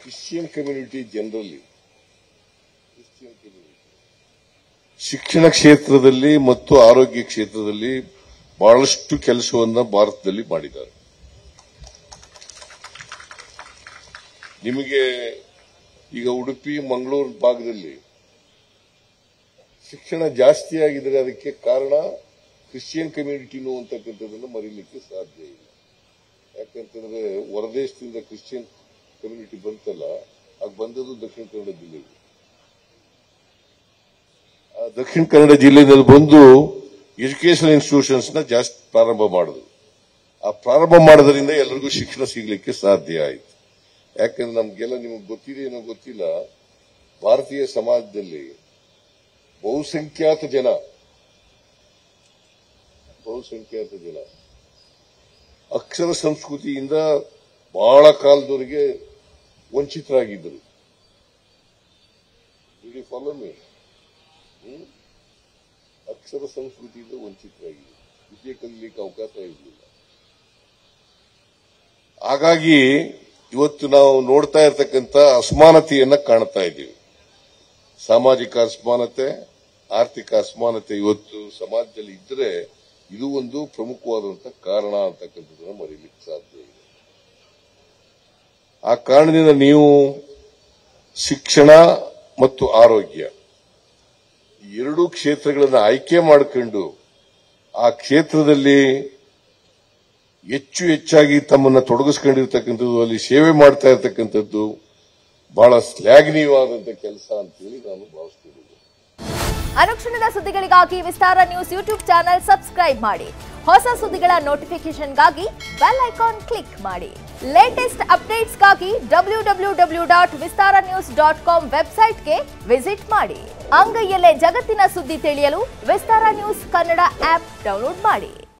Christian community generally Christian community ಶಿಕ್ಷಣ ಕ್ಷೇತ್ರದಲ್ಲಿ ಮತ್ತು ಆರೋಗ್ಯ ಕ್ಷೇತ್ರದಲ್ಲಿ ಬಹಳಷ್ಟು ಕೆಲಸವನ್ನ ಭಾರತದಲ್ಲಿ ಮಾಡಿದ್ದಾರೆ ನಿಮಗೆ ಈಗ ಉಡುಪಿ ಮಂಗಳೂರು ಭಾಗದಲ್ಲಿ ಶಿಕ್ಷಣ ಜಾಸ್ತಿ ಆಗಿದ್ರೆ ಅದಕ್ಕೆ ಕಾರಣ ಕ್ರಿಶ್ಚಿಯನ್ ಕಮ್ಯುನಿಟಿನೂ ಅಂತಕ್ಕಂಥದ್ದನ್ನು ಮರೀಲಿಕ್ಕೆ ಸಾಧ್ಯ ಇಲ್ಲ ಯಾಕಂತಂದ್ರೆ ಹೊರದೇಶದಿಂದ ಕ್ರಿಶ್ಚಿಯನ್ ಕಮ್ಯುನಿಟಿ ಬಂತಲ್ಲ ಆಗ ಬಂದದ್ದು ದಕ್ಷಿಣ ಕನ್ನಡ ಜಿಲ್ಲೆಗೆ ಆ ದಕ್ಷಿಣ ಕನ್ನಡ ಜಿಲ್ಲೆಯಲ್ಲಿ ಬಂದು ಎಜುಕೇಶನ್ ಇನ್ಸ್ಟಿಟ್ಯೂಷನ್ಸ್ ನ ಜಾಸ್ತಿ ಪ್ರಾರಂಭ ಮಾಡಿದ್ರು ಆ ಪ್ರಾರಂಭ ಮಾಡೋದ್ರಿಂದ ಎಲ್ಲರಿಗೂ ಶಿಕ್ಷಣ ಸಿಗಲಿಕ್ಕೆ ಸಾಧ್ಯ ಆಯಿತು ಯಾಕಂದ್ರೆ ನಮ್ಗೆಲ್ಲ ನಿಮಗೆ ಗೊತ್ತಿದೆ ಏನೋ ಗೊತ್ತಿಲ್ಲ ಭಾರತೀಯ ಸಮಾಜದಲ್ಲಿ ಬಹುಸಂಖ್ಯಾತ ಜನ ಬಹುಸಂಖ್ಯಾತ ಜನ ಅಕ್ಷರ ಸಂಸ್ಕೃತಿಯಿಂದ ಬಹಳ ಕಾಲದವರೆಗೆ ವಂಚಿತರಾಗಿದ್ದರು ಫಾಲೋ ಮೀ ಅಕ್ಷರ ಸಂಸ್ಕೃತಿಯಿಂದ ವಂಚಿತರಾಗಿದ್ದರು ವಿದ್ಯೆ ಕಲಿಯಲಿಕ್ಕೆ ಅವಕಾಶ ಇರಲಿಲ್ಲ ಹಾಗಾಗಿ ಇವತ್ತು ನಾವು ನೋಡ್ತಾ ಇರತಕ್ಕಂತ ಅಸಮಾನತೆಯನ್ನ ಕಾಣ್ತಾ ಇದ್ದೀವಿ ಸಾಮಾಜಿಕ ಅಸಮಾನತೆ ಆರ್ಥಿಕ ಅಸಮಾನತೆ ಇವತ್ತು ಸಮಾಜದಲ್ಲಿ ಇದ್ರೆ ಇದು ಒಂದು ಪ್ರಮುಖವಾದಂತಹ ಕಾರಣ ಅಂತಕ್ಕಂಥದ್ದನ್ನು ಮರೀಲಿಕ್ಕೆ ಸಾಧ್ಯ ಇದೆ ಆ ಕಾರಣದಿಂದ ನೀವು ಶಿಕ್ಷಣ ಮತ್ತು ಆರೋಗ್ಯ ಈ ಎರಡೂ ಕ್ಷೇತ್ರಗಳನ್ನು ಆಯ್ಕೆ ಮಾಡಿಕೊಂಡು ಆ ಕ್ಷೇತ್ರದಲ್ಲಿ ಹೆಚ್ಚು ಹೆಚ್ಚಾಗಿ ತಮ್ಮನ್ನ ತೊಡಗಿಸ್ಕೊಂಡಿರ್ತಕ್ಕಂಥದ್ದು ಅಲ್ಲಿ ಸೇವೆ ಮಾಡ್ತಾ ಇರ್ತಕ್ಕಂಥದ್ದು ಬಹಳ ಶ್ಲಾಘನೀಯವಾದಂತಹ ಕೆಲಸ ಅಂತೇಳಿ ನಾನು ಭಾವಿಸ್ತಿದ್ದೀನಿ ಅನುಕ್ಷಣದ ಸುದ್ದಿಗಳಿಗಾಗಿ Vistara news YouTube channel subscribe ಮಾಡಿ ಹೊಸ ಸುದ್ದಿಗಳ ನೋಟಿಫಿಕೇಶನ್ಗಾಗಿ ಬೆಲ್ ಐಕಾನ್ ಕ್ಲಿಕ್ ಮಾಡಿ ಲೇಟೆಸ್ಟ್ ಅಪ್ಡೇಟ್ಸ್ಗಾಗಿ W W W dot Vistara news dot com ವೆಬ್ಸೈಟ್ಗೆ ವಿಸಿಟ್ ಮಾಡಿ ಅಂಗೈಯಲ್ಲೇ ಜಗತ್ತಿನ ಸುದ್ದಿ ತಿಳಿಯಲು Vistara news Kannada app download ಮಾಡಿ